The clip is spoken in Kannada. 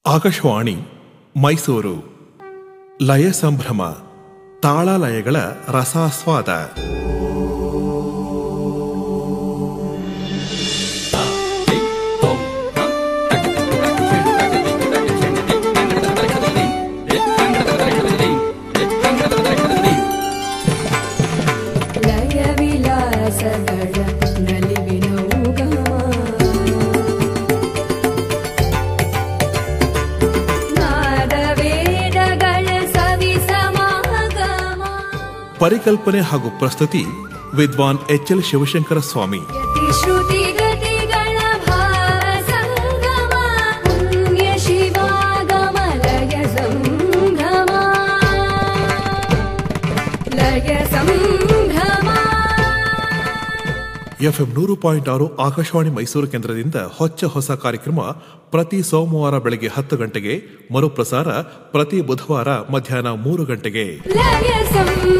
ಆಕಾಶವಾಣಿ ಮೈಸೂರು ಲಯ ಸಂಭ್ರಮ ತಾಳಲಯಗಳ ರಸಾಸ್ವಾದ ಲಯ ವಿಲಾಸಗಳ ನಲಿವಿನ ಉಗಮ ನಾದ ವೇದಗಳ ಸವಿ ಸಮಾಗಮ ಪರಿಕಲ್ಪನೆ ಹಾಗೂ ಪ್ರಸ್ತುತಿ ವಿದ್ವಾನ್ ಎಚ್ ಎಲ್ ಶಿವಶಂಕರ ಸ್ವಾಮಿ ಯತಿ ಶ್ರುತಿ ಗತಿಗಳ ಭಾವ ಸಂಗಮ ಪುಣ್ಯ ಶಿವಾಗಮ ಲಯ ಸಂಭ್ರಮ ಲಯ ಸಂಭ್ರಮ ಎಫ್ಎಂ ನೂರು ಪಾಯಿಂಟ್ ಆರು ಆಕಾಶವಾಣಿ ಮೈಸೂರು ಕೇಂದ್ರದಿಂದ ಹೊಚ್ಚ ಹೊಸ ಕಾರ್ಯಕ್ರಮ ಪ್ರತಿ ಸೋಮವಾರ ಬೆಳಗ್ಗೆ ಹತ್ತು ಗಂಟೆಗೆ ಮರುಪ್ರಸಾರ ಪ್ರತಿ ಬುಧವಾರ ಮಧ್ಯಾಹ್ನ ಮೂರು ಗಂಟೆಗೆ ಲಯ ಸಂಭ್ರಮ